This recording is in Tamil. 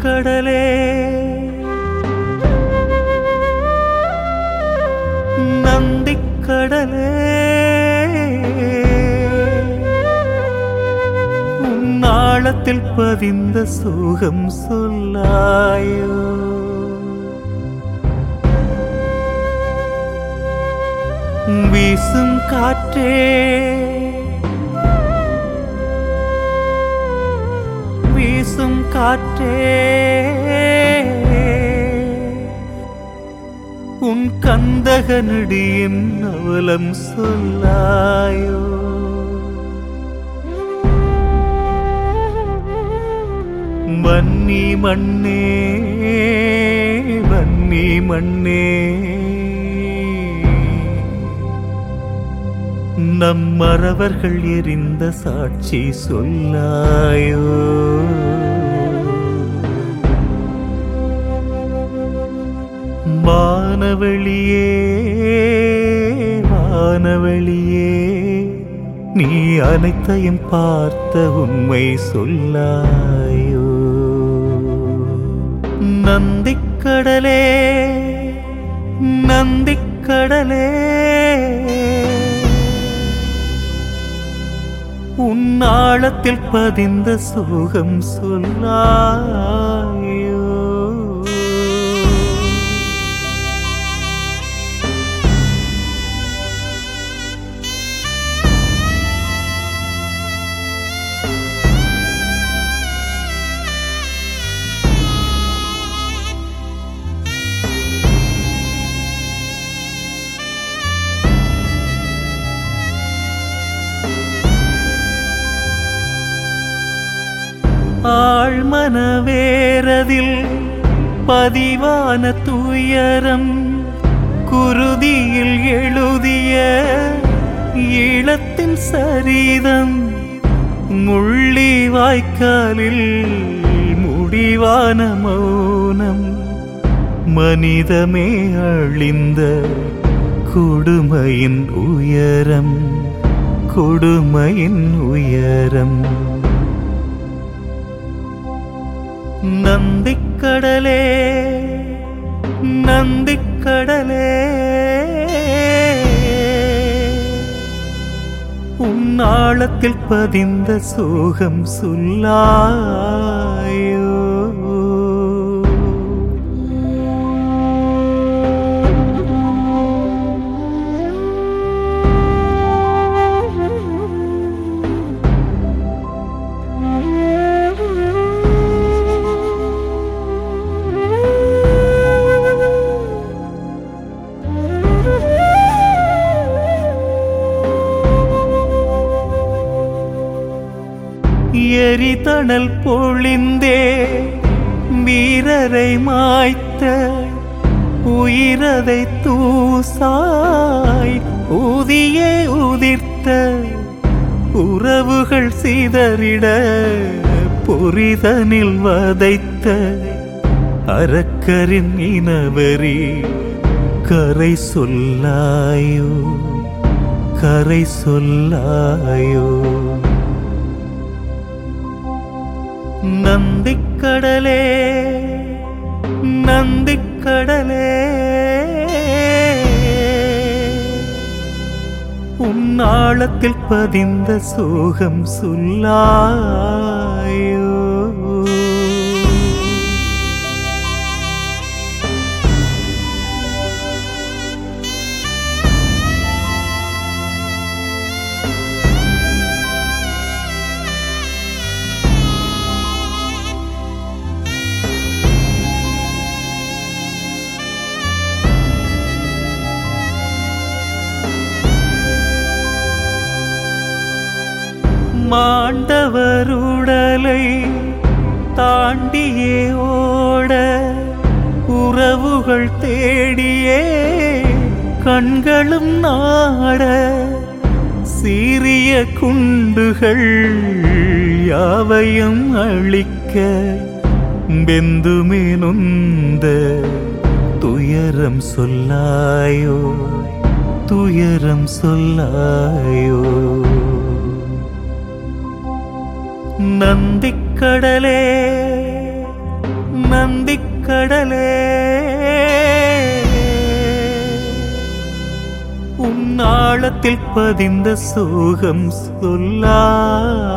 நந்திக்கடலே நந்திக்கடலே உன்னாளத்தில் பதிந்த சோகம் சொல்லாயோ வீசும் காற்றே வீசும் காற்றே உன் கந்தக நடியின் அவலம் சொல்லாயோ வன்னி மண்ணே வன்னி மண்ணே நம் மறவர்கள் எரிந்த சாட்சி சொல்லாயோ வானவெளியே வானவெளியே நீ அனைத்தையும் பார்த்த உண்மை சொல்லாயோ நந்திக்கடலே நந்திக்கடலே உன்னாளத்தில் பதிந்த சோகம் சொல்லாயோ ஆழ்மனவேரதில் பதிவான துயரம் குருதியில் எழுதிய ஈழத்தின் சரிதம் முள்ளி வாய்க்காலில் முடிவான மௌனம் மனிதமே அழிந்த கொடுமையின் உயரம் கொடுமையின் உயரம் நந்திக்கடலே நந்திக்கடலே உன்னாளத்தில் பதிந்த சோகம் சொல்லாயோ எரிதணல் பொழிந்தே வீரரை மாய்த்த உயிரதை தூசாய் ஊதியே உதிர்த்த உறவுகள் சிதறிட பொரிதனில் வதைத்த அரக்கரின் இனவரி கரை சொல்லாயோ கரை சொல்லாயோ நந்திக்கடலே நந்திக்கடலே உன்னாளத்தில் பதிந்த சோகம் சொல்லாயோ மாண்டவருடலை தாண்டியே ஓட உறவுகள் தேடியே கண்களும் நாட சீரிய குண்டுகள் யாவையும் அழிக்க வெந்துமே நொந்த துயரம் சொல்லாயோ துயரம் சொல்லாயோ நந்திக்கடலே நந்திக்கடலே உன் ஆழத்தில் பதிந்த சோகம் சொல்லாயோ